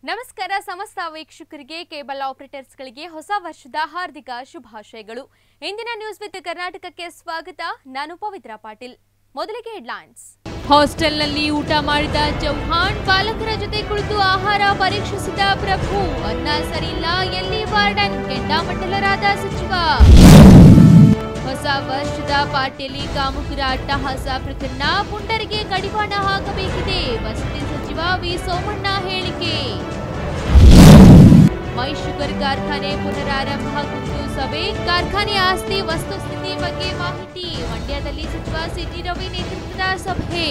ನಮಸ್ಕಾರ ಸಮಸ್ತ ವೀಕ್ಷಕರಿಗೆ ಕೇಬಲ್ ಆಪರೇಟರ್ಸ್ಗಳಿಗೆ ಹೊಸ ವರ್ಷದ ಹಾರ್ದಿಕ ಶುಭಾಶಯಗಳು ಇಂದಿನ ನ್ಯೂಸ್ ವಿತ್ ಕರ್ನಾಟಕಕ್ಕೆ ಸ್ವಾಗತ ನಾನು ಪವಿತ್ರ ಪಾಟೀಲ್ ಮೊದಲಿಗೆ ಹೆಡ್ಲೈನ್ಸ್ ಹಾಸ್ಟೆಲ್ನಲ್ಲಿ ಊಟ ಮಾಡಿದ ಚೌಹಾಣ್ ಬಾಲಕರ ಜೊತೆ ಕುಳಿತು ಆಹಾರ ಪರೀಕ್ಷಿಸಿದ ಪ್ರಭು ಅನ್ನ ಸರಿಯಿಲ್ಲ ಎಲ್ಲಿ ವಾರ್ಡನ್ ಕೆಂಡಾಮಂಡಲರಾದ ಸಚಿವ ಹೊಸ ವರ್ಷದ ಪಾರ್ಟಿಯಲ್ಲಿ ಕಾಮುಕರ ಅಟ್ಟಹಾಸ ಪ್ರಕರಣ ಪುಂಡರಿಗೆ ಕಡಿವಾಣ ಹಾಕಬೇಕಿದೆ ವಸತಿ ಸಚಿವ ವಿ ಸೋಮಣ್ಣ ಹೇಳಿಕೆ ಮೈ ಶುಗರ್ ಕಾರ್ಖಾನೆ ಪುನರಾರಂಭ ಕುರಿತು ಸಭೆ ಕಾರ್ಖಾನೆ ಆಸ್ತಿ ವಸ್ತುಸ್ಥಿತಿ ಬಗ್ಗೆ ಮಾಹಿತಿ ಮಂಡ್ಯದಲ್ಲಿ ಸಚಿವ ಸಿಟಿ ರವಿ ನೇತೃತ್ವದ ಸಭೆ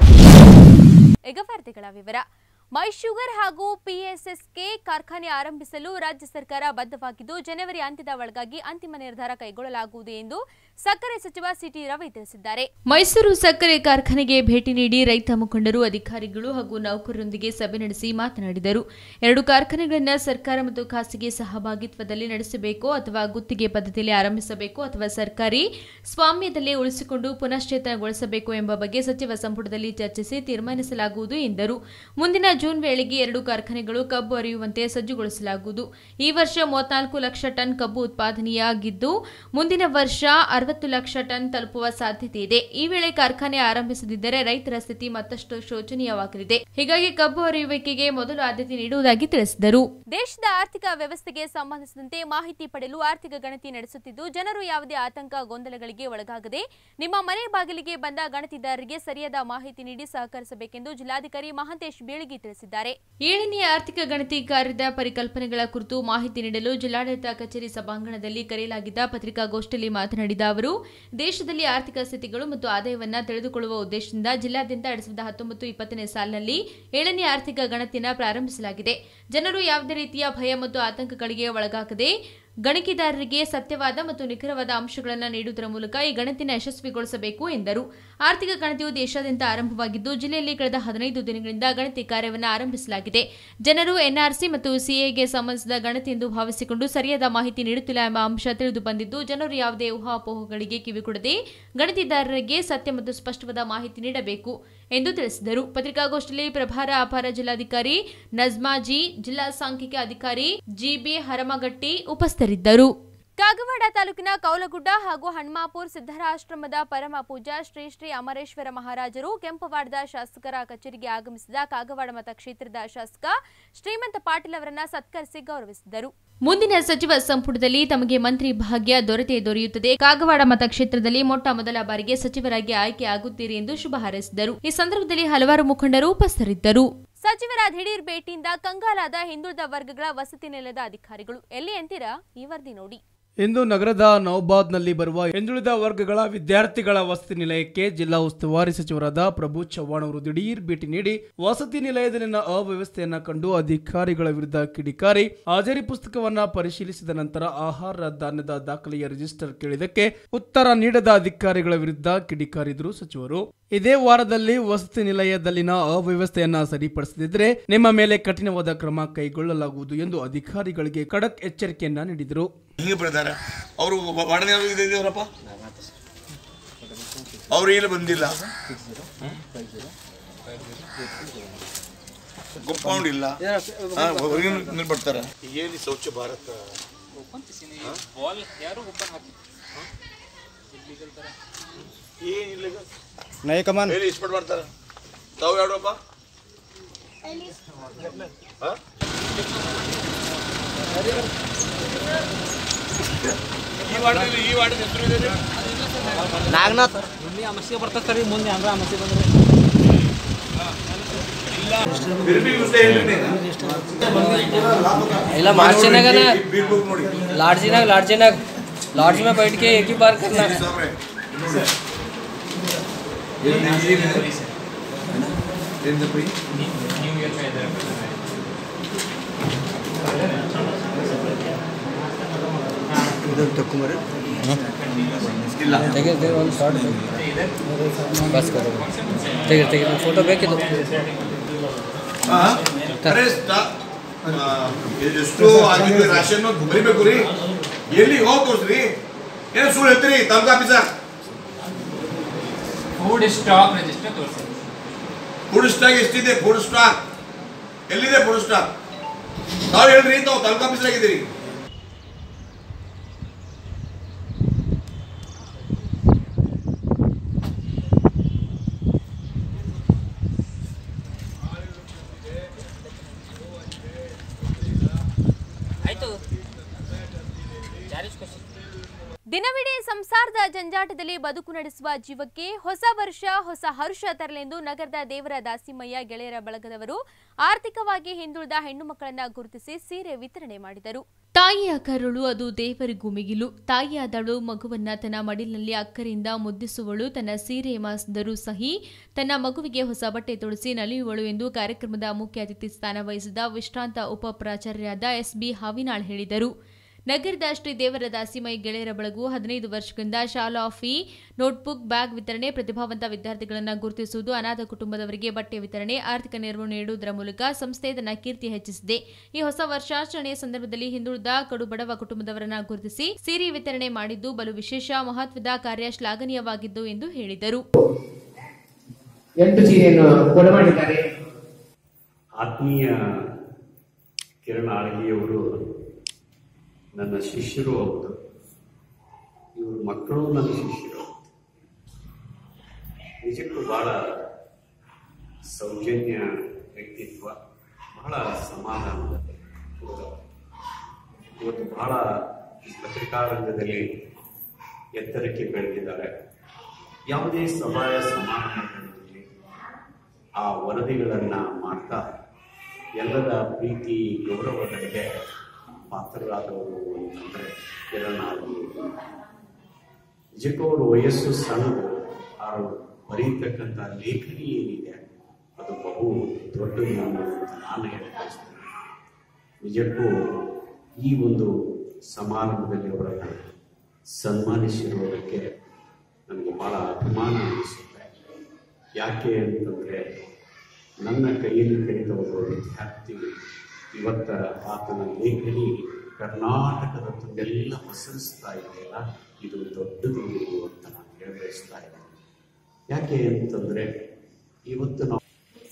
ಈಗ ವಾರ್ತೆಗಳ ವಿವರ ಮೈ ಶುಗರ್ ಹಾಗೂ ಪಿಎಸ್ಎಸ್ಕೆ ಕಾರ್ಖಾನೆ ಆರಂಭಿಸಲು ರಾಜ್ಯ ಸರ್ಕಾರ ಬದ್ಧವಾಗಿದ್ದು ಜನವರಿ ಅಂತ್ಯದ ಒಳಗಾಗಿ ಅಂತಿಮ ನಿರ್ಧಾರ ಕೈಗೊಳ್ಳಲಾಗುವುದು ಎಂದು ಸಕ್ಕರೆ ಸಚಿವ ಸಿಟಿ ರವಿ ತಿಳಿಸಿದ್ದಾರೆ ಮೈಸೂರು ಸಕ್ಕರೆ ಕಾರ್ಖಾನೆಗೆ ಭೇಟಿ ನೀಡಿ ರೈತ ಮುಖಂಡರು ಅಧಿಕಾರಿಗಳು ಹಾಗೂ ನೌಕರರೊಂದಿಗೆ ಸಭೆ ನಡೆಸಿ ಮಾತನಾಡಿದರು ಎರಡು ಕಾರ್ಖಾನೆಗಳನ್ನು ಸರ್ಕಾರ ಮತ್ತು ಖಾಸಗಿ ಸಹಭಾಗಿತ್ವದಲ್ಲಿ ನಡೆಸಬೇಕು ಅಥವಾ ಗುತ್ತಿಗೆ ಪದ್ಧತಿಯಲ್ಲಿ ಆರಂಭಿಸಬೇಕು ಅಥವಾ ಸರ್ಕಾರಿ ಸ್ವಾಮ್ಯದಲ್ಲೇ ಉಳಿಸಿಕೊಂಡು ಪುನಶ್ಚೇತನಗೊಳಿಸಬೇಕು ಎಂಬ ಬಗ್ಗೆ ಸಚಿವ ಸಂಪುಟದಲ್ಲಿ ಚರ್ಚಿಸಿ ತೀರ್ಮಾನಿಸಲಾಗುವುದು ಎಂದರು ಮುಂದಿನ ಜೂನ್ ವೇಳೆಗೆ ಎರಡು ಕಾರ್ಖಾನೆಗಳು ಕಬ್ಬು ಅರಿಯುವಂತೆ ಸಜ್ಜುಗೊಳಿಸಲಾಗುವುದು ಈ ವರ್ಷ ಮೂವತ್ನಾಲ್ಕು ಲಕ್ಷ ಟನ್ ಕಬ್ಬು ಉತ್ಪಾದನೆಯಾಗಿದ್ದು ಮುಂದಿನ ವರ್ಷ ಅರವತ್ತು ಲಕ್ಷ ಟನ್ ತಲುಪುವ ಸಾಧ್ಯತೆ ಇದೆ ಈ ವೇಳೆ ಕಾರ್ಖಾನೆ ಆರಂಭಿಸದಿದ್ದರೆ ರೈತರ ಸ್ಥಿತಿ ಮತ್ತಷ್ಟು ಶೋಚನೀಯವಾಗಲಿದೆ ಹೀಗಾಗಿ ಕಬ್ಬು ಅರಿಯುವಿಕೆಗೆ ಮೊದಲು ಆದ್ಯತೆ ನೀಡುವುದಾಗಿ ತಿಳಿಸಿದರು ದೇಶದ ಆರ್ಥಿಕ ವ್ಯವಸ್ಥೆಗೆ ಸಂಬಂಧಿಸಿದಂತೆ ಮಾಹಿತಿ ಪಡೆಯಲು ಆರ್ಥಿಕ ಗಣತಿ ನಡೆಸುತ್ತಿದ್ದು ಜನರು ಯಾವುದೇ ಆತಂಕ ಗೊಂದಲಗಳಿಗೆ ಒಳಗಾಗದೆ ನಿಮ್ಮ ಮನೆ ಬಾಗಿಲಿಗೆ ಬಂದ ಗಣತಿದಾರರಿಗೆ ಸರಿಯಾದ ಮಾಹಿತಿ ನೀಡಿ ಸಹಕರಿಸಬೇಕೆಂದು ಜಿಲ್ಲಾಧಿಕಾರಿ ಮಹಾಂತೇಶ್ ಬೀಳಗಿ ತಿಳಿಸಿದ್ದಾರೆ ಏಳನೇ ಆರ್ಥಿಕ ಗಣತಿ ಕಾರ್ಯದ ಪರಿಕಲ್ಪನೆಗಳ ಕುರಿತು ಮಾಹಿತಿ ನೀಡಲು ಜಿಲ್ಲಾಡಳಿತ ಕಚೇರಿ ಸಭಾಂಗಣದಲ್ಲಿ ಕರೆಯಲಾಗಿದ್ದ ಪತ್ರಿಕಾಗೋಷ್ಠಿಯಲ್ಲಿ ಮಾತನಾಡಿದ ಅವರು ದೇಶದಲ್ಲಿ ಆರ್ಥಿಕ ಸ್ಥಿತಿಗಳು ಮತ್ತು ಆದಾಯವನ್ನ ತಿಳಿದುಕೊಳ್ಳುವ ಉದ್ದೇಶದಿಂದ ಜಿಲ್ಲಾದ್ಯಂತ ಎರಡ್ ಸಾವಿರದ ಹತ್ತೊಂಬತ್ತು ಇಪ್ಪತ್ತನೇ ಸಾಲಿನಲ್ಲಿ ಏಳನೇ ಆರ್ಥಿಕ ಗಣತಿಯನ್ನು ಪ್ರಾರಂಭಿಸಲಾಗಿದೆ ಜನರು ಯಾವುದೇ ರೀತಿಯ ಭಯ ಮತ್ತು ಆತಂಕಗಳಿಗೆ ಒಳಗಾಗದೆ ಗಣಕಿದಾರರಿಗೆ ಸತ್ಯವಾದ ಮತ್ತು ನಿಖರವಾದ ಅಂಶಗಳನ್ನು ನೀಡುವುದರ ಮೂಲಕ ಈ ಗಣತಿನ ಯಶಸ್ವಿಗೊಳಿಸಬೇಕು ಎಂದರು ಆರ್ಥಿಕ ಗಣತಿಯು ದೇಶಾದ್ಯಂತ ಆರಂಭವಾಗಿದ್ದು ಜಿಲ್ಲೆಯಲ್ಲಿ ಕಳೆದ ಹದಿನೈದು ದಿನಗಳಿಂದ ಗಣತಿ ಕಾರ್ಯವನ್ನು ಆರಂಭಿಸಲಾಗಿದೆ ಜನರು ಎನ್ಆರ್ಸಿ ಮತ್ತು ಸಿಎಗೆ ಸಂಬಂಧಿಸಿದ ಗಣತಿ ಎಂದು ಭಾವಿಸಿಕೊಂಡು ಸರಿಯಾದ ಮಾಹಿತಿ ನೀಡುತ್ತಿಲ್ಲ ಎಂಬ ಅಂಶ ತಿಳಿದು ಬಂದಿದ್ದು ಜನರು ಯಾವುದೇ ಊಹಾಪೋಹಗಳಿಗೆ ಕಿವಿಕೊಡದೆ ಗಣತಿದಾರರಿಗೆ ಸತ್ಯ ಮತ್ತು ಸ್ಪಷ್ಟವಾದ ಮಾಹಿತಿ ನೀಡಬೇಕು ಎಂದು ತಿಳಿಸಿದರು ಪತ್ರಿಕಾಗೋಷ್ಠಿಯಲ್ಲಿ ಪ್ರಭಾರ ಅಪಾರ ಜಿಲ್ಲಾಧಿಕಾರಿ ನಜ್ಮಾಜಿ ಜಿಲ್ಲಾ ಸಾಂಖ್ಯಿಕ ಅಧಿಕಾರಿ ಜಿಬಿ ಹರಮಗಟ್ಟಿ ಉಪಸ್ಥಿತರಿದ್ದರು ಕಾಗವಾಡ ತಾಲೂಕಿನ ಕೌಲಗುಡ್ಡ ಹಾಗೂ ಹಣ್ಮಾಪುರ್ ಸಿದ್ದರಾಶ್ರಮದ ಪರಮ ಪೂಜಾ ಶ್ರೀ ಶ್ರೀ ಅಮರೇಶ್ವರ ಮಹಾರಾಜರು ಕೆಂಪವಾಡದ ಶಾಸಕರ ಕಚೇರಿಗೆ ಆಗಮಿಸಿದ ಕಾಗವಾಡ ಮತಕ್ಷೇತ್ರದ ಶಾಸಕ ಶ್ರೀಮಂತ ಪಾಟೀಲ್ ಅವರನ್ನ ಸತ್ಕರಿಸಿ ಗೌರವಿಸಿದರು ಮುಂದಿನ ಸಚಿವ ಸಂಪುಟದಲ್ಲಿ ತಮಗೆ ಮಂತ್ರಿ ಭಾಗ್ಯ ದೊರೆತೇ ದೊರೆಯುತ್ತದೆ ಕಾಗವಾಡ ಮತಕ್ಷೇತ್ರದಲ್ಲಿ ಮೊಟ್ಟ ಮೊದಲ ಬಾರಿಗೆ ಸಚಿವರಾಗಿ ಆಯ್ಕೆ ಆಗುತ್ತೀರಿ ಎಂದು ಶುಭ ಹಾರೈಸಿದರು ಈ ಸಂದರ್ಭದಲ್ಲಿ ಹಲವಾರು ಮುಖಂಡರು ಉಪಸ್ಥಿತರಿದ್ದರು ಸಚಿವರ ದಿಢೀರ್ ಭೇಟಿಯಿಂದ ಕಂಗಾಲಾದ ಹಿಂದುಳಿದ ವರ್ಗಗಳ ವಸತಿ ನಿಲಯದ ಅಧಿಕಾರಿಗಳು ಎಲ್ಲಿ ಅಂತೀರಾ ಈ ವರದಿ ನೋಡಿ ಇಂದು ನಗರದ ನೌಬಾದ್ನಲ್ಲಿ ಬರುವ ಹಿಂದುಳಿದ ವರ್ಗಗಳ ವಿದ್ಯಾರ್ಥಿಗಳ ವಸತಿ ನಿಲಯಕ್ಕೆ ಜಿಲ್ಲಾ ಉಸ್ತುವಾರಿ ಸಚಿವರಾದ ಪ್ರಭು ಚವ್ಹಾಣ್ ಅವರು ದಿಢೀರ್ ಭೇಟಿ ನೀಡಿ ವಸತಿ ನಿಲಯದಲ್ಲಿನ ಅವ್ಯವಸ್ಥೆಯನ್ನ ಕಂಡು ಅಧಿಕಾರಿಗಳ ವಿರುದ್ಧ ಕಿಡಿಕಾರಿ ಹಾಜರಿ ಪುಸ್ತಕವನ್ನ ಪರಿಶೀಲಿಸಿದ ನಂತರ ಆಹಾರ ಧಾನ್ಯದ ದಾಖಲೆಯ ರಿಜಿಸ್ಟರ್ ಕೇಳಿದಕ್ಕೆ ಉತ್ತರ ನೀಡದ ಅಧಿಕಾರಿಗಳ ವಿರುದ್ಧ ಕಿಡಿಕಾರಿದ್ರು ಸಚಿವರು ಇದೇ ವಾರದಲ್ಲಿ ವಸತಿ ನಿಲಯದಲ್ಲಿನ ಅವ್ಯವಸ್ಥೆಯನ್ನ ಸರಿಪಡಿಸದಿದ್ದರೆ ನಿಮ್ಮ ಮೇಲೆ ಕಠಿಣವಾದ ಕ್ರಮ ಕೈಗೊಳ್ಳಲಾಗುವುದು ಎಂದು ಅಧಿಕಾರಿಗಳಿಗೆ ಖಡಕ್ ಎಚ್ಚರಿಕೆಯನ್ನ ನೀಡಿದರು ಹಿಂಗೆ ಬರ್ತಾರೆ ಅವರು ವಾರ್ಡನ್ ಯಾರು ಇದ್ದೀರಪ್ಪ ಅವ್ರು ಇಲ್ಲಿ ಬಂದಿಲ್ಲ ಕಂಪೌಂಡ್ ಇಲ್ಲ ಹಾ, ಹೊರಗಿನ ನೀರು ಬರ್ತಾರೆ ಏನು ಸ್ವಚ್ಛ ಭಾರತ ಏನಿಲ್ಲ ನಯ ಕಮಾನ್ ಎಲ್ಲಿ ಇಸ್ಪಟ್ ಮಾಡ್ತಾರೆ ತಾವು ಯಾವ್ದಪ್ಪ ಹಾ? ಈ ವಾರ್ಡ್ ಈ ವಾರ್ಡ್ ಹೆಸರು ಇದೆ ನಾಗನಾಥ್ ಇಲ್ಲಿ ಅಮಸ್ಯೆ ಬರ್ತದೆ ಸರಿ ಮುಂದೆ ಅಂದ್ರೆ ಅಮಸ್ಯೆ ಬಂದ್ರೆ ಇಲ್ಲ मार्चिनाग ना बीट बुक ನೋಡಿ लाडजीनाग लाडजीनाग लॉज में बैठ के एक ही बार करना ಸಾಮ್ರೆ ಇಲ್ಲ ತೆಗೆ ತೆಗೆ ಒಂದು ಶಾರ್ಟ್ ಬಸ್ ಕರೋ ತೆಗೆ ತೆಗೆ ಫೋಟೋ ಬೇಕಿತ್ತು ಹಾ? ಅರೆ ಸ್ಟಾ- ಆ, ಎಷ್ಟು ಆಗಿದ್ದು ರಾಶನ್ ಬರಿಬೇಕು ರೀ ಎಲ್ಲಿ ಹೋಗಿ ತೋರಿಸ್ರಿ ಏನು ಸುಳ್ಳು ಹೇಳ್ತೀರಿ taluk officer food stock register ತೋರಿಸಿ ಫುಡ್ ಸ್ಟಾಕ್ ಎಷ್ಟಿದೆ ಫುಡ್ ಸ್ಟಾಕ್ ಎಲ್ಲಿದೆ ಫುಡ್ ಸ್ಟಾಕ್ ತಾವು ಹೇಳ್ರಿ ತಾವು ತಾಲೂಕು ಆಫೀಸ್ನಾಗಿದ್ದೀರಿ ಆಯ್ತು ಚಾರ್ಜ್ ಕೊಸಿ ದಿನವಿಡೀ ಸಂಸಾರದ ಜಂಜಾಟದಲ್ಲಿ ಬದುಕು ನಡೆಸುವ ಜೀವಕ್ಕೆ ಹೊಸ ವರ್ಷ ಹೊಸ ಹರ್ಷ ತರಲೆಂದು ನಗರದ ದೇವರ ದಾಸಿಮಯ್ಯ ಗೆಳೆಯರ ಬಳಗದವರು ಆರ್ಥಿಕವಾಗಿ ಹಿಂದುಳಿದ ಹೆಣ್ಣು ಮಕ್ಕಳನ್ನ ಗುರುತಿಸಿ ಸೀರೆ ವಿತರಣೆ ಮಾಡಿದರು ತಾಯಿಯ ಕರುಳು ಅದು ದೇವರಿಗೂ ಮಿಗಿಲು ತಾಯಿಯಾದಳು ಮಗುವನ್ನ ತನ್ನ ಮಡಿಲಿನಲ್ಲಿ ಅಕ್ಕರಿಂದ ಮುದ್ದಿಸುವಳು ತನ್ನ ಸೀರೆ ಮಾಸಿದರೂ ಸಹಿ ತನ್ನ ಮಗುವಿಗೆ ಹೊಸ ಬಟ್ಟೆ ತೊಡಿಸಿ ನಲಿಯುವಳು ಎಂದು ಕಾರ್ಯಕ್ರಮದ ಮುಖ್ಯ ಅತಿಥಿ ಸ್ಥಾನ ವಹಿಸಿದ ವಿಶ್ರಾಂತ ಉಪ ಪ್ರಾಚಾರ್ಯರಾದ ಎಸ್ಬಿ ಹಾವಿನಾಳ್ ಹೇಳಿದರು ನಗರದ ಶ್ರೀ ದೇವರ ದಾಸಿಮೈ ಗೆಳೆಯರ ಬಳಗು ಹದಿನೈದು ವರ್ಷಗಳಿಂದ ಶಾಲಾ ಫೀ ನೋಟ್ಬುಕ್ ಬ್ಯಾಗ್ ವಿತರಣೆ ಪ್ರತಿಭಾವಂತ ವಿದ್ಯಾರ್ಥಿಗಳನ್ನು ಗುರುತಿಸುವುದು ಅನಾಥ ಕುಟುಂಬದವರಿಗೆ ಬಟ್ಟೆ ವಿತರಣೆ ಆರ್ಥಿಕ ನೆರವು ನೀಡುವುದರ ಮೂಲಕ ಸಂಸ್ಥೆ ತನ್ನ ಕೀರ್ತಿ ಹೆಚ್ಚಿಸಿದೆ ಈ ಹೊಸ ವರ್ಷಾಚರಣೆಯ ಸಂದರ್ಭದಲ್ಲಿ ಹಿಂದುಳಿದ ಕಡು ಬಡವ ಕುಟುಂಬದವರನ್ನ ಗುರುತಿಸಿ ಸೀರೆ ವಿತರಣೆ ಮಾಡಿದ್ದು ಬಲು ವಿಶೇಷ ಮಹತ್ವದ ಕಾರ್ಯ ಶ್ಲಾಘನೀಯವಾಗಿದ್ದು ಎಂದು ಹೇಳಿದರು ಎಂಟು ಸೀರೆಯನ್ನು ಕೊಡು ಮಾಡಿದ್ದಾರೆ ಆತ್ಮೀಯ ಕಿರಣ್ ಆಳ್ಗಿಯವರು ನನ್ನ ಶಿಷ್ಯರು ಹೌದು ಇವ್ರ ಮಕ್ಕಳು ನನ್ನ ಶಿಷ್ಯರು ನಿಜಕ್ಕೂ ಬಹಳ ಸೌಜನ್ಯ ವ್ಯಕ್ತಿತ್ವ ಬಹಳ ಸಮಾಧಾನದ ಹುಡುಗ. ಇವತ್ತು ಬಹಳ ಈ ಪತ್ರಿಕಾ ರಂಗದಲ್ಲಿ ಎತ್ತರಕ್ಕೆ ಬೆಳೆದಿದ್ದಾರೆ ಯಾವುದೇ ಸಭಾಯ ಸಮಾರಂಭಗಳಲ್ಲಿ ಆ ವರದಿಗಳನ್ನ ಮಾಡ್ತಾ ಎಲ್ಲರ ಪ್ರೀತಿ ಗೌರವಗಳಿಗೆ ಪಾತ್ರರಾದವರು ಅಂತಂದ್ರೆ ಕಿರಣ್ ಆಗಿ ನಿಜಕ್ಕೂ ಅವ್ರ ವಯಸ್ಸು ಸಣ್ಣದು ಅವರು ಬರೀತಕ್ಕಂಥ ಲೇಖನಿ ಏನಿದೆ ಅದು ಬಹು ದೊಡ್ಡದು ಅಂತ ನಾನು ಹೇಳಿ ಬಯಸ್ತೇನೆ ನಿಜಕ್ಕೂ ಈ ಒಂದು ಸಮಾರಂಭದಲ್ಲಿ ಅವರನ್ನು ಸನ್ಮಾನಿಸಿರುವುದಕ್ಕೆ ನನಗೆ ಬಹಳ ಅಭಿಮಾನ ಅನಿಸುತ್ತೆ ಯಾಕೆ ಅಂತಂದರೆ ನನ್ನ ಕೈಯಲ್ಲಿ ಕಲಿತ ಒಬ್ಬ ವಿದ್ಯಾರ್ಥಿ ಇವತ್ತ ಆತನ ಲೇಖನಿ ಕರ್ನಾಟಕದ ತುಂಬೆಲ್ಲ ಪಸರಿಸ್ತಾ ಇದೆಯಲ್ಲ ಇದು ದೊಡ್ಡದು ಅಂತ ನಾನು ಹೇಳ ಬಯಸ್ತಾ ಇದ್ದೇನೆ ಯಾಕೆ ಅಂತಂದರೆ ಇವತ್ತು ನಾವು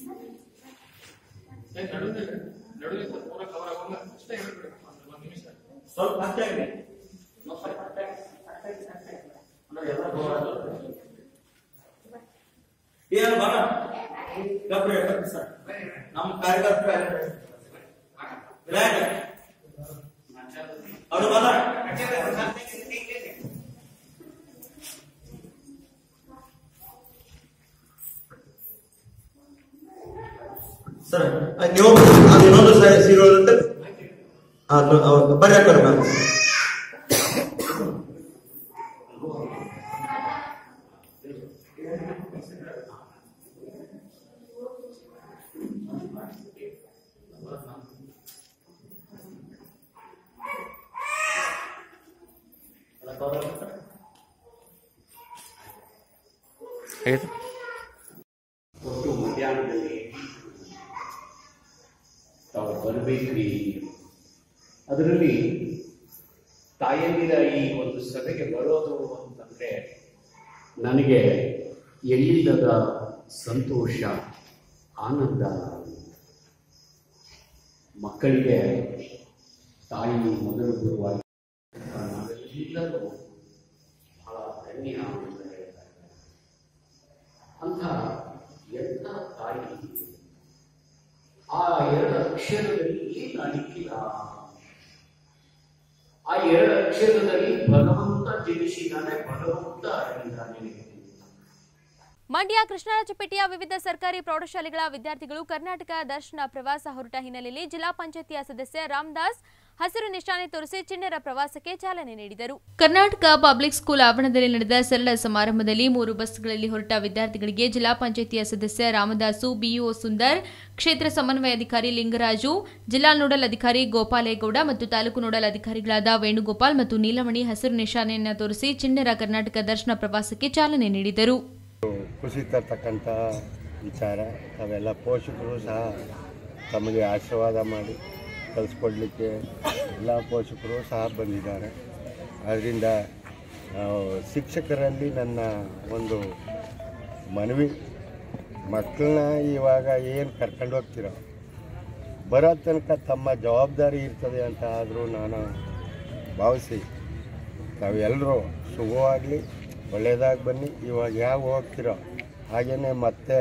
ಏನು ಬರ ಗಬ್ರಿ ಸರ್ ನಮ್ಮ ಕಾರ್ಯಕರ್ತರ ವಿನಾಯಕ ಅವರು ಬರ ಸರ್ ನೀವು ಅದು ಇನ್ನೊಂದು ಸೀರೆ ಇರುತ್ತೆ ಬರ್ರಿ ಹಾಕೋಣ ಮ್ಯಾಮ್ ಒಟ್ಟು ಮಧ್ಯಾಹ್ನದಲ್ಲಿ ತಾವು ಬರಬೇಕ್ರಿ ಅದರಲ್ಲಿ ತಾಯಂದಿರ ಈ ಒಂದು ಸಭೆಗೆ ಬರೋದು ಅಂತಂದ್ರೆ ನನಗೆ ಎಲ್ಲಿಲ್ಲದ ಸಂತೋಷ ಆನಂದ ಮಕ್ಕಳಿಗೆ ತಾಯಿ ಮೊದಲು ಗುರುವಾಗಿ ನಾವೆಲ್ಲರೂ ಬಹಳ ಧನ್ಯ ಅಂತ ಹೇಳ್ತಾ ಇದ್ದಾರೆ ಅಂತ ಎಲ್ಲ ತಾಯಿ ಆ ಎರಡು ಅಕ್ಷರದಲ್ಲಿ ಏನು ಅಡಗಿಲ್ಲ ಆ ಎರಡು ಅಕ್ಷರದಲ್ಲಿ ಭಗವಂತ ಜನಿಸಿದ್ದಾನೆ ಭಗವಂತ ಅಡಗಿದ್ದಾನೆ ಮಂಡ್ಯ ಕೃಷ್ಣರಾಜಪೇಟೆಯ ವಿವಿಧ ಸರ್ಕಾರಿ ಪ್ರೌಢಶಾಲೆಗಳ ವಿದ್ಯಾರ್ಥಿಗಳು ಕರ್ನಾಟಕ ದರ್ಶನ ಪ್ರವಾಸ ಹೊರಟ ಹಿನ್ನೆಲೆಯಲ್ಲಿ ಜಿಲ್ಲಾ ಪಂಚಾಯತಿಯ ಸದಸ್ಯ ರಾಮದಾಸ್ ಹಸಿರು ನಿಶಾನೆ ತೋರಿಸಿ ಚಿಣ್ಣರ ಪ್ರವಾಸಕ್ಕೆ ಚಾಲನೆ ನೀಡಿದರು ಕರ್ನಾಟಕ ಪಬ್ಲಿಕ್ ಸ್ಕೂಲ್ ಆವರಣದಲ್ಲಿ ನಡೆದ ಸರಳ ಸಮಾರಂಭದಲ್ಲಿ ಮೂರು ಬಸ್ಗಳಲ್ಲಿ ಹೊರಟ ವಿದ್ಯಾರ್ಥಿಗಳಿಗೆ ಜಿಲ್ಲಾ ಪಂಚಾಯತಿಯ ಸದಸ್ಯ ರಾಮದಾಸು ಬಿಇಒ ಸುಂದರ್ ಕ್ಷೇತ್ರ ಸಮನ್ವಯಾಧಿಕಾರಿ ಲಿಂಗರಾಜು ಜಿಲ್ಲಾ ನೋಡಲ್ ಅಧಿಕಾರಿ ಗೋಪಾಲೇಗೌಡ ಮತ್ತು ತಾಲೂಕು ನೋಡಲ್ ಅಧಿಕಾರಿಗಳಾದ ವೇಣುಗೋಪಾಲ್ ಮತ್ತು ನೀಲಮಣಿ ಹಸಿರು ನಿಶಾನೆಯನ್ನು ತೋರಿಸಿ ಚಿಣ್ಣರ ಕರ್ನಾಟಕ ದರ್ಶನ ಪ್ರವಾಸಕ್ಕೆ ಚಾಲನೆ ನೀಡಿದರು ಖುಷಿ ತರ್ತಕ್ಕಂಥ ವಿಚಾರ ಅವೆಲ್ಲ ಪೋಷಕರು ಸಹ ತಮಗೆ ಆಶೀರ್ವಾದ ಮಾಡಿ ಕಲಿಸ್ಕೊಡ್ಲಿಕ್ಕೆ ಎಲ್ಲ ಪೋಷಕರು ಸಹ ಬಂದಿದ್ದಾರೆ ಅದರಿಂದ ಶಿಕ್ಷಕರಲ್ಲಿ ನನ್ನ ಒಂದು ಮನವಿ ಮಕ್ಕಳನ್ನ ಇವಾಗ ಏನು ಕರ್ಕೊಂಡು ಹೋಗ್ತಿರೋ ಬರೋ ತನಕ ತಮ್ಮ ಜವಾಬ್ದಾರಿ ಇರ್ತದೆ ಅಂತ ಆದರೂ ನಾನು ಭಾವಿಸಿ ತಾವೆಲ್ಲರೂ ಶುಭವಾಗಲಿ ಒಳ್ಳೆಯದಾಗಿ ಬನ್ನಿ ಇವಾಗ ಯಾವ ಹೋಗ್ತಿರೋ ಹಾಗೆಯೇ ಮತ್ತೆ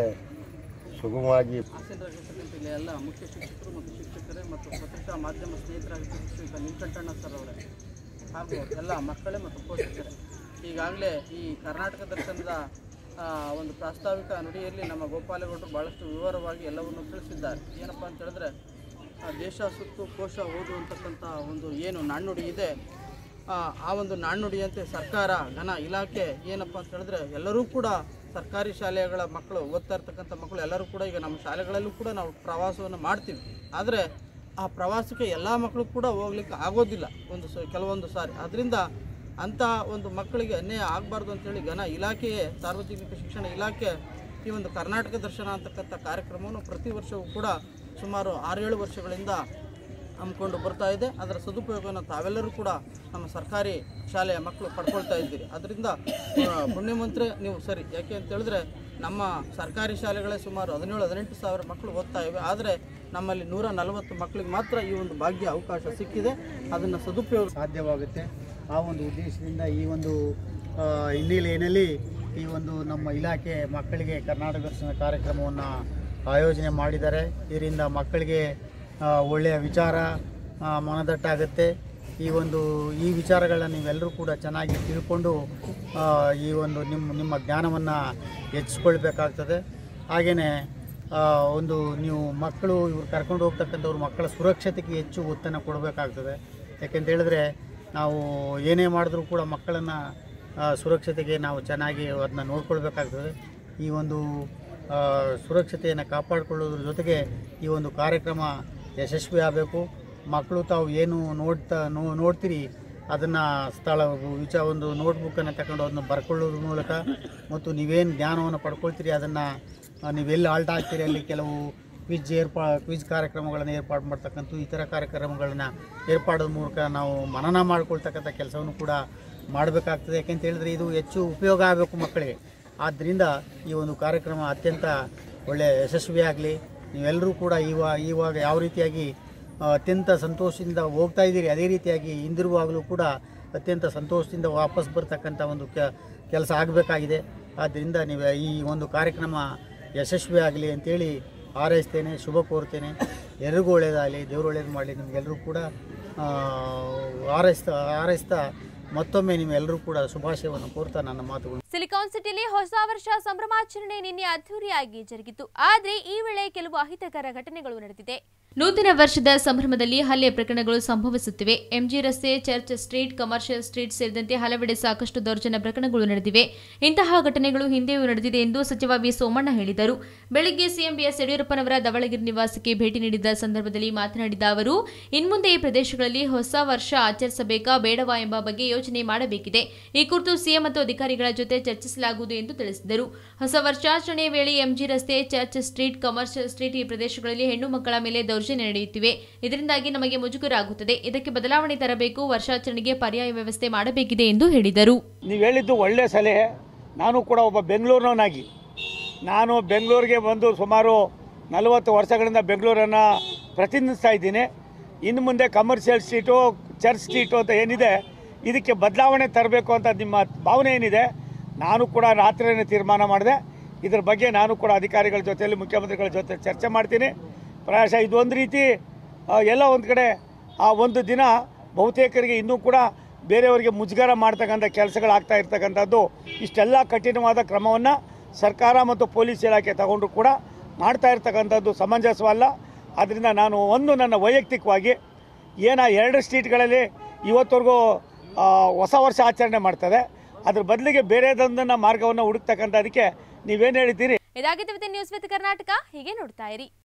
ಸುಗಮವಾಗಿ ಜಿಲ್ಲೆಯ ಎಲ್ಲ ಮುಖ್ಯ ಶಿಕ್ಷಕರು ಮತ್ತು ಶಿಕ್ಷಕರೇ ಮತ್ತು ಪತ್ರಿಕಾ ಮಾಧ್ಯಮ ಸ್ನೇಹಿತರಾಗಿದ್ದ ಶ್ರೀಯುತ ನೀಲಕಂಠಣ್ಣ ಸರ್ ಅವರೇ ಹಾಗೂ ಎಲ್ಲ ಮಕ್ಕಳೇ ಮತ್ತು ಪೋಷಕರೇ ಈಗಾಗಲೇ ಈ ಕರ್ನಾಟಕ ದರ್ಶನದ ಆ, ಒಂದು ಪ್ರಾಸ್ತಾವಿಕ ನುಡಿಯಲ್ಲಿ ನಮ್ಮ ಗೋಪಾಲೇಗೌಡರು ಭಾಳಷ್ಟು ವಿವರವಾಗಿ ಎಲ್ಲವನ್ನು ತಿಳಿಸಿದ್ದಾರೆ ಏನಪ್ಪ ಅಂತ ಹೇಳಿದ್ರೆ ಆ, ದೇಶ ಸುತ್ತು ಕೋಶ ಓದು ಅಂತಕ್ಕಂಥ ಒಂದು ಏನು ನಾಣ್ಣುಡಿ ಇದೆ ಆ, ಆ ಒಂದು ನಾಣ್ಣುಡಿಯಂತೆ ಸರ್ಕಾರ ಘನ ಇಲಾಖೆ ಏನಪ್ಪ ಅಂತ ಹೇಳಿದ್ರೆ ಎಲ್ಲರೂ ಕೂಡ ಸರ್ಕಾರಿ ಶಾಲೆಗಳ ಮಕ್ಕಳು ಓದ್ತಾ ಇರ್ತಕ್ಕಂಥ ಮಕ್ಕಳು ಎಲ್ಲರೂ ಕೂಡ ಈಗ ನಮ್ಮ ಶಾಲೆಗಳಲ್ಲೂ ಕೂಡ ನಾವು ಪ್ರವಾಸವನ್ನು ಮಾಡ್ತೀವಿ ಆದರೆ ಆ ಪ್ರವಾಸಕ್ಕೆ ಎಲ್ಲ ಮಕ್ಕಳು ಕೂಡ ಹೋಗ್ಲಿಕ್ಕೆ ಆಗೋದಿಲ್ಲ ಒಂದು ಸ ಕೆಲವೊಂದು ಸಾರಿ ಅದರಿಂದ ಅಂಥ ಒಂದು ಮಕ್ಕಳಿಗೆ ಅನ್ಯಾಯ ಆಗಬಾರ್ದು ಅಂತೇಳಿ ಘನ ಇಲಾಖೆಯೇ ಸಾರ್ವಜನಿಕ ಶಿಕ್ಷಣ ಇಲಾಖೆ ಈ ಒಂದು ಕರ್ನಾಟಕ ದರ್ಶನ ಅಂತಕ್ಕಂಥ ಕಾರ್ಯಕ್ರಮವನ್ನು ಪ್ರತಿ ವರ್ಷವೂ ಕೂಡ ಸುಮಾರು ಆರೇಳು ವರ್ಷಗಳಿಂದ ಹಮ್ಮಿಕೊಂಡು ಬರ್ತಾ ಇದೆ ಅದರ ಸದುಪಯೋಗವನ್ನು ತಾವೆಲ್ಲರೂ ಕೂಡ ನಮ್ಮ ಸರ್ಕಾರಿ ಶಾಲೆಯ ಮಕ್ಕಳು ಪಡ್ಕೊಳ್ತಾ ಇದ್ದೀರಿ ಅದರಿಂದ ಪುಣ್ಯಮಂತ್ರಿ ನೀವು ಸರಿ ಯಾಕೆ ಅಂತ ಹೇಳಿದ್ರೆ ನಮ್ಮ ಸರ್ಕಾರಿ ಶಾಲೆಗಳೇ ಸುಮಾರು ಹದಿನೇಳು ಹದಿನೆಂಟು ಸಾವಿರ ಮಕ್ಕಳು ಓದ್ತಾ ಇವೆ ಆದರೆ ನಮ್ಮಲ್ಲಿ ನೂರ ನಲವತ್ತು ಮಕ್ಕಳಿಗೆ ಮಾತ್ರ ಈ ಒಂದು ಭಾಗ್ಯ ಅವಕಾಶ ಸಿಕ್ಕಿದೆ ಅದನ್ನು ಸದುಪಯೋಗ ಸಾಧ್ಯವಾಗುತ್ತೆ ಆ ಒಂದು ಉದ್ದೇಶದಿಂದ ಈ ಒಂದು ಆ, ಹಿನ್ನೆಲೆಯಲ್ಲಿ ಈ ಒಂದು ನಮ್ಮ ಇಲಾಖೆ ಮಕ್ಕಳಿಗೆ ಕರ್ನಾಟಕ ದರ್ಶನ ಕಾರ್ಯಕ್ರಮವನ್ನು ಆಯೋಜನೆ ಮಾಡಿದ್ದಾರೆ ಇದರಿಂದ ಮಕ್ಕಳಿಗೆ ಆ, ಒಳ್ಳೆಯ ವಿಚಾರ ಆ, ಮನದಟ್ಟಾಗುತ್ತೆ ಈ ಒಂದು ಈ ವಿಚಾರಗಳನ್ನ ನೀವೆಲ್ಲರೂ ಕೂಡ ಚೆನ್ನಾಗಿ ತಿಳ್ಕೊಂಡು ಆ, ಈ ಒಂದು ನಿಮ್ಮ ನಿಮ್ಮ ಜ್ಞಾನವನ್ನು ಹೆಚ್ಚಿಸ್ಕೊಳ್ಬೇಕಾಗ್ತದೆ ಹಾಗೆಯೇ ಒಂದು ನೀವು ಮಕ್ಕಳು ಇವ್ರು ಕರ್ಕೊಂಡು ಹೋಗ್ತಕ್ಕಂಥವ್ರು ಮಕ್ಕಳ ಸುರಕ್ಷತೆಗೆ ಹೆಚ್ಚು ಒತ್ತನ್ನು ಕೊಡಬೇಕಾಗ್ತದೆ ಯಾಕೆಂತ ಹೇಳಿದ್ರೆ ನಾವು ಏನೇ ಮಾಡಿದ್ರೂ ಕೂಡ ಮಕ್ಕಳನ್ನು ಸುರಕ್ಷತೆಗೆ ನಾವು ಚೆನ್ನಾಗಿ ಅದನ್ನ ನೋಡ್ಕೊಳ್ಬೇಕಾಗ್ತದೆ ಈ ಒಂದು ಆ, ಸುರಕ್ಷತೆಯನ್ನು ಕಾಪಾಡಿಕೊಳ್ಳೋದ್ರ ಜೊತೆಗೆ ಈ ಒಂದು ಕಾರ್ಯಕ್ರಮ ಯಶಸ್ವಿ ಆಗಬೇಕು ಮಕ್ಕಳು ತಾವು ಏನು ನೋಡ್ತಾ ನೋ ನೋಡ್ತೀರಿ ಅದನ್ನು ಸ್ಥಳ ವಿಚ ಒಂದು ನೋಟ್ಬುಕ್ಕನ್ನು ತಗೊಂಡು ಅದನ್ನು ಬರ್ಕೊಳ್ಳೋದ್ರ ಮೂಲಕ ಮತ್ತು ನೀವೇನು ಜ್ಞಾನವನ್ನು ಪಡ್ಕೊಳ್ತೀರಿ ಅದನ್ನು ನೀವೆಲ್ಲಿ ಆಲ್ಟ್ ಆಗ್ತೀರಿ ಅಲ್ಲಿ ಕೆಲವು ಕ್ವಿಜ್ ಏರ್ಪಾ ಕ್ವಿಜ್ ಕಾರ್ಯಕ್ರಮಗಳನ್ನು ಏರ್ಪಾಡು ಮಾಡ್ತಕ್ಕಂಥ ಇತರ ಕಾರ್ಯಕ್ರಮಗಳನ್ನು ಏರ್ಪಾಡೋದ್ರ ಮೂಲಕ ನಾವು ಮನನ ಮಾಡ್ಕೊಳ್ತಕ್ಕಂಥ ಕೆಲಸವನ್ನು ಕೂಡ ಮಾಡಬೇಕಾಗ್ತದೆ ಯಾಕೆಂತ ಹೇಳಿದ್ರೆ ಇದು ಹೆಚ್ಚು ಉಪಯೋಗ ಆಗಬೇಕು ಮಕ್ಕಳಿಗೆ ಆದ್ದರಿಂದ ಈ ಒಂದು ಕಾರ್ಯಕ್ರಮ ಅತ್ಯಂತ ಒಳ್ಳೆಯ ಯಶಸ್ವಿಯಾಗಲಿ ನೀವೆಲ್ಲರೂ ಕೂಡ ಇವಾಗ ಇವಾಗ ಯಾವ ರೀತಿಯಾಗಿ ಆ, ಅತ್ಯಂತ ಸಂತೋಷದಿಂದ ಹೋಗ್ತಾ ಇದ್ದೀರಿ ಅದೇ ರೀತಿಯಾಗಿ ಹಿಂದಿರುವಾಗಲೂ ಕೂಡ ಅತ್ಯಂತ ಸಂತೋಷದಿಂದ ವಾಪಸ್ ಬರ್ತಕ್ಕಂಥ ಒಂದು ಕೆ ಕೆಲಸ ಆಗಬೇಕಾಗಿದೆ ಆದ್ದರಿಂದ ನೀವು ಈ ಒಂದು ಕಾರ್ಯಕ್ರಮ ಯಶಸ್ವಿ ಆಗಲಿ ಅಂತೇಳಿ ಹಾರೈಸ್ತೇನೆ ಶುಭ ಕೋರ್ತೇನೆ ಎಲ್ರಿಗೂ ಒಳ್ಳೆಯದಾಗಲಿ ದೇವರು ಒಳ್ಳೇದು ಮಾಡಲಿ ನಿಮಗೆಲ್ಲರೂ ಕೂಡ ಆ, ಹಾರೈಸ್ತಾ ಹಾರೈಸ್ತಾ ಮತ್ತೊಮ್ಮೆ ನೀವೆಲ್ಲರೂ ಕೂಡ ಶುಭಾಶಯವನ್ನು ಕೋರ್ತಾ ನನ್ನ ಮಾತುಗಳು ಸಿಲಿಕಾನ್ ಸಿಟಿಲಿ ಹೊಸ ವರ್ಷ ಸಂಭ್ರಮಾಚರಣೆ ನಿನ್ನೆ ಅದ್ದೂರಿಯಾಗಿ ಜರುಗಿತು ಆದ್ರೆ ಈ ವೇಳೆ ಕೆಲವು ಅಹಿತಕರ ಘಟನೆಗಳು ನಡೆದಿದೆ ನೂತನ ವರ್ಷದ ಸಂಭ್ರಮದಲ್ಲಿ ಹಲ್ಲೆ ಪ್ರಕರಣಗಳು ಸಂಭವಿಸುತ್ತಿವೆ ಎಂಜಿ ರಸ್ತೆ ಚರ್ಚ್ ಸ್ಟ್ರೀಟ್ ಕಮರ್ಷಿಯಲ್ ಸ್ಟ್ರೀಟ್ ಸೇರಿದಂತೆ ಹಲವೆಡೆ ಸಾಕಷ್ಟು ದೌರ್ಜನ್ಯ ಪ್ರಕರಣಗಳು ನಡೆದಿವೆ ಇಂತಹ ಘಟನೆಗಳು ಹಿಂದೆಯೂ ನಡೆದಿದೆ ಎಂದು ಸಚಿವ ವಿ ಸೋಮಣ್ಣ ಹೇಳಿದರು ಬೆಳಗ್ಗೆ ಸಿಎಂ ಬಿಎಸ್ ಯಡಿಯೂರಪ್ಪನವರ ಧವಳಗಿರಿ ನಿವಾಸಕ್ಕೆ ಭೇಟಿ ನೀಡಿದ್ದ ಸಂದರ್ಭದಲ್ಲಿ ಮಾತನಾಡಿದ ಅವರು ಇನ್ಮುಂದೆ ಈ ಪ್ರದೇಶಗಳಲ್ಲಿ ಹೊಸ ವರ್ಷ ಆಚರಿಸಬೇಕಾ ಬೇಡವಾ ಎಂಬ ಬಗ್ಗೆ ಯೋಚನೆ ಮಾಡಬೇಕಿದೆ ಈ ಕುರಿತು ಸಿಎಂ ಮತ್ತು ಅಧಿಕಾರಿಗಳ ಜೊತೆ ಚರ್ಚಿಸಲಾಗುವುದು ಎಂದು ತಿಳಿಸಿದರು ಹೊಸ ವರ್ಷಾಚರಣೆಯ ವೇಳೆ ಎಂಜಿ ರಸ್ತೆ ಚರ್ಚ್ ಸ್ಟ್ರೀಟ್ ಕಮರ್ಷಿಯಲ್ ಸ್ಟ್ರೀಟ್ ಈ ಪ್ರದೇಶಗಳಲ್ಲಿ ಹೆಣ್ಣು ಮಕ್ಕಳ ಮೇಲೆ ದೌರ್ಜನ್ಯ ನಡೆಯುತ್ತಿವೆ ಇದರಿಂದಾಗಿ ನಮಗೆ ಮುಜುಗರ ಆಗುತ್ತದೆ ಇದಕ್ಕೆ ಬದಲಾವಣೆ ತರಬೇಕು ವರ್ಷಾಚರಣೆಗೆ ಪರ್ಯಾಯ ವ್ಯವಸ್ಥೆ ಮಾಡಬೇಕಿದೆ ಎಂದು ಹೇಳಿದರು ನೀವು ಹೇಳಿದ್ದು ಒಳ್ಳೆಯ ಸಲಹೆ ನಾನು ಕೂಡ ಒಬ್ಬ ಬೆಂಗಳೂರಿನವನಾಗಿ ನಾನು ಬೆಂಗಳೂರಿಗೆ ಬಂದು ಸುಮಾರು ನಲವತ್ತು ವರ್ಷಗಳಿಂದ ಬೆಂಗಳೂರನ್ನು ಪ್ರತಿನಿಧಿಸ್ತಾ ಇದ್ದೀನಿ ಇನ್ನು ಮುಂದೆ ಕಮರ್ಷಿಯಲ್ ಸ್ಟ್ರೀಟು ಚರ್ಚ್ ಸ್ಟ್ರೀಟು ಅಂತ ಏನಿದೆ ಇದಕ್ಕೆ ಬದಲಾವಣೆ ತರಬೇಕು ಅಂತ ನಿಮ್ಮ ಭಾವನೆ ಏನಿದೆ ನಾನು ಕೂಡ ರಾತ್ರಿಯೇ ತೀರ್ಮಾನ ಮಾಡಿದೆ ಇದ್ರ ಬಗ್ಗೆ ನಾನು ಕೂಡ ಅಧಿಕಾರಿಗಳ ಜೊತೆಯಲ್ಲಿ ಮುಖ್ಯಮಂತ್ರಿಗಳ ಜೊತೆ ಚರ್ಚೆ ಮಾಡ್ತೀನಿ ಪ್ರಾಯಶಃ ಇದೊಂದು ರೀತಿ ಆ, ಎಲ್ಲ ಒಂದು ಕಡೆ ಆ ಒಂದು ದಿನ ಬಹುತೇಕರಿಗೆ ಇನ್ನೂ ಕೂಡ ಬೇರೆಯವರಿಗೆ ಮುಜುಗರ ಮಾಡ್ತಕ್ಕಂಥ ಕೆಲಸಗಳಾಗ್ತಾ ಇರ್ತಕ್ಕಂಥದ್ದು ಇಷ್ಟೆಲ್ಲ ಕಠಿಣವಾದ ಕ್ರಮವನ್ನು ಸರ್ಕಾರ ಮತ್ತು ಪೊಲೀಸ್ ಇಲಾಖೆ ತಗೊಂಡು ಕೂಡ ಮಾಡ್ತಾ ಇರ್ತಕ್ಕಂಥದ್ದು ಸಮಂಜಸವಲ್ಲ ಆದ್ದರಿಂದ ನಾನು ಒಂದು ನನ್ನ ವೈಯಕ್ತಿಕವಾಗಿ ಏನ ಎರಡು ಸ್ಟ್ರೀಟ್ಗಳಲ್ಲಿ ಇವತ್ತವರೆಗೂ ಆ, ಹೊಸ ವರ್ಷ ಆಚರಣೆ ಮಾಡ್ತದೆ ಅದ್ರ ಬದಲಿಗೆ ಬೇರೆದೊಂದನ್ನು ಮಾರ್ಗವನ್ನು ಹುಡುಕ್ತಕ್ಕಂಥದಕ್ಕೆ ನೀವೇನು ಹೇಳ್ತೀರಿ ಇದಾಗಿತ್ತು ನ್ಯೂಸ್ ವಿತ್ ಕರ್ನಾಟಕ ಹೀಗೆ ನೋಡ್ತಾ ಇರಿ